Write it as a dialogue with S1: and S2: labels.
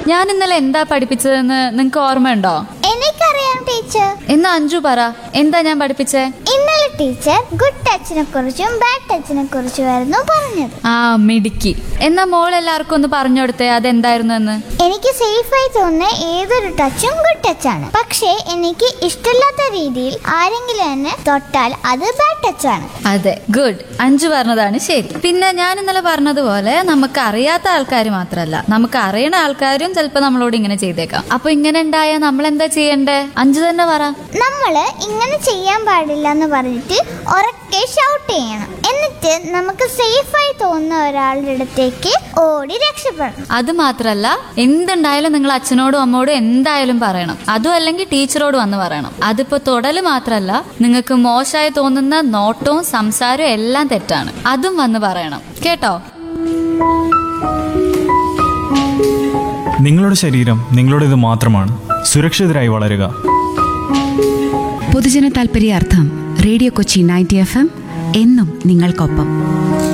S1: ഞാൻ ഇന്നലെ എന്താ പഠിപ്പിച്ചതെന്ന് നിങ്ങക്ക് ഓർമ്മയുണ്ടോ
S2: എനിക്കറിയാം ടീച്ചർ
S1: എന്നാ അഞ്ജു പറ എന്താ ഞാൻ പഠിപ്പിച്ചേ
S2: ഇന്നലെ ടീച്ചർ ഗുഡ് ടച്ചിനെ കുറിച്ചും ബാഡ് ടച്ചിനെ കുറിച്ചുമായിരുന്നു പറഞ്ഞത്
S1: ആ മിടുക്കി എന്നാ മോൾ എല്ലാവർക്കും ഒന്ന് പറഞ്ഞു കൊടുത്തേ അതെന്തായിരുന്നു എന്ന്
S2: എനിക്ക് സേഫായി തോന്നുന്ന ഏതൊരു ടച്ചും ഗുഡ് ടച്ചാണ് പക്ഷേ എനിക്ക് ഇഷ്ടമില്ലാത്ത രീതിയിൽ ആരെങ്കിലും എന്നെ തൊട്ടാൽ അത് ബാഡ് ടച്ചാണ്
S1: അതെ ഗുഡ് അഞ്ചു പറഞ്ഞതാണ് ശരി പിന്നെ ഞാൻ ഇന്നലെ പറഞ്ഞതുപോലെ നമുക്ക് അറിയാത്ത ആൾക്കാർ മാത്രമല്ല നമുക്ക് അറിയണ ആൾക്കാരും ചിലപ്പോ നമ്മളോട് ഇങ്ങനെ ചെയ്തേക്കാം അപ്പൊ ഇങ്ങനെ ഉണ്ടായ നമ്മൾ എന്താ ചെയ്യണ്ടേ അഞ്ചു തന്നെ പറ
S2: നമ്മള് ഇങ്ങനെ ചെയ്യാൻ പാടില്ല എന്ന് പറഞ്ഞിട്ട് ഉറക്കെ ഷൗട്ട് ചെയ്യണം എന്നിട്ട് നമുക്ക് സേഫായി തോന്നുന്ന ഒരാളുടെ അടുത്തേക്ക് ഓടി രക്ഷപ്പെടണം
S1: അത് മാത്രല്ല എന്തുണ്ടായാലും നിങ്ങൾ അച്ഛനോടും അമ്മോടും എന്തായാലും പറയണം അതും അല്ലെങ്കിൽ ടീച്ചറോട് വന്ന് പറയണം അതിപ്പോ തൊടല് മാത്രല്ല നിങ്ങൾക്ക് മോശമായി തോന്നുന്ന നോട്ടവും സംസാരവും എല്ലാം തെറ്റാണ് അതും വന്ന് പറയണം കേട്ടോ
S3: നിങ്ങളുടെ ശരീരം നിങ്ങളുടേത് മാത്രമാണ് സുരക്ഷിതരായി വളരുക
S4: പൊതുജന താൽപര്യാർത്ഥം radio Kochi ninety F M എന്നും നിങ്ങൾക്കൊപ്പം